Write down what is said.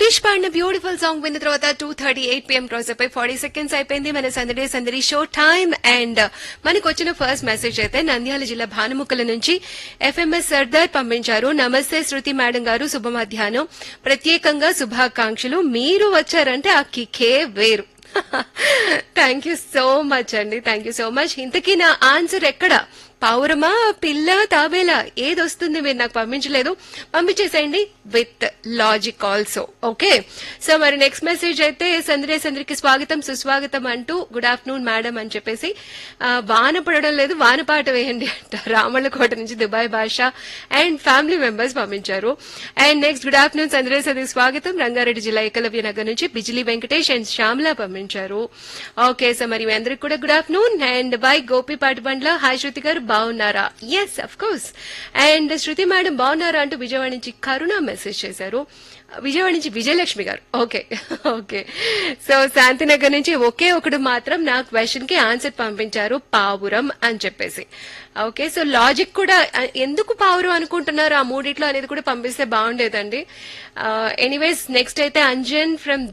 క్రిష్ పాడిన beautiful song విన్న తర్వాత two thirty eight PM cross అయిపోయి ఫార్టీ సెకండ్స్ అయిపోయింది మన సందడి సందడి షో టైమ్ అండ్ మనకు వచ్చిన ఫస్ట్ మెసేజ్ అయితే నంద్యాల జిల్లా భానుముక్కల నుంచి ఎఫ్ఎంఎస్ సర్దార్ పంపించారు నమస్తే శృతి మేడం గారు శుభ మధ్యాహ్నం ప్రత్యేకంగా శుభాకాంక్షలు మీరు వచ్చారంటే ఆ కికే వేరు థ్యాంక్ యూ సో మచ్ అండి థ్యాంక్ యూ సో మచ్ ఇంతకీ నా ఆన్సర్ ఎక్కడ పావురమా పిల్ల తాబేలా ఏది వస్తుంది మీరు నాకు పంపించలేదు పంపించేసేయండి with logic also okay so మరి నెక్స్ట్ మెసేజ్ అయితే సందరే సందరికి స్వాగతం సుస్వాగతం అంటూ గుడ్ ఆఫ్టర్నూన్ మేడం అని చెప్పేసి ఆ, వాన పడడం లేదు వాన పాట వేయండి అంట రామళ్ళకోట నుంచి Dubai Basha and family members పంపించారు అండ్ నెక్స్ట్ గుడ్ ఆఫ్టర్నూన్ సందరే సందరికి స్వాగతం రంగారెడ్డి జిల్లా ఏకలవ్య నగర్ నుంచి బిజిలీ వెంకటేష్ అండ్ శ్యామల పంపించారు ఓకే సో మరి మీ అందరికి కూడా good afternoon and bye Gopi Patibandla hi Shruti garu బాగున్నారా yes of course and Shruti madam బాగున్నారా అంటూ విజయవాడ నుంచి కరుణ మెసేజ్ చేశారు విజయవాడ నుంచి విజయలక్ష్మి గారు ఓకే ఓకే సో శాంతినగర్ నుంచి ఒకే ఒకడు మాత్రం నా క్వశ్చన్ కి ఆన్సర్ పంపించారు పావురం అని చెప్పేసి ఓకే సో లాజిక్ కూడా ఆ, ఎందుకు పావురం అనుకుంటున్నారు ఆ మూడిట్లో అనేది కూడా పంపిస్తే బాగుండేదండి ఎనీవేస్ నెక్స్ట్ అయితే అంజన్ ఫ్రమ్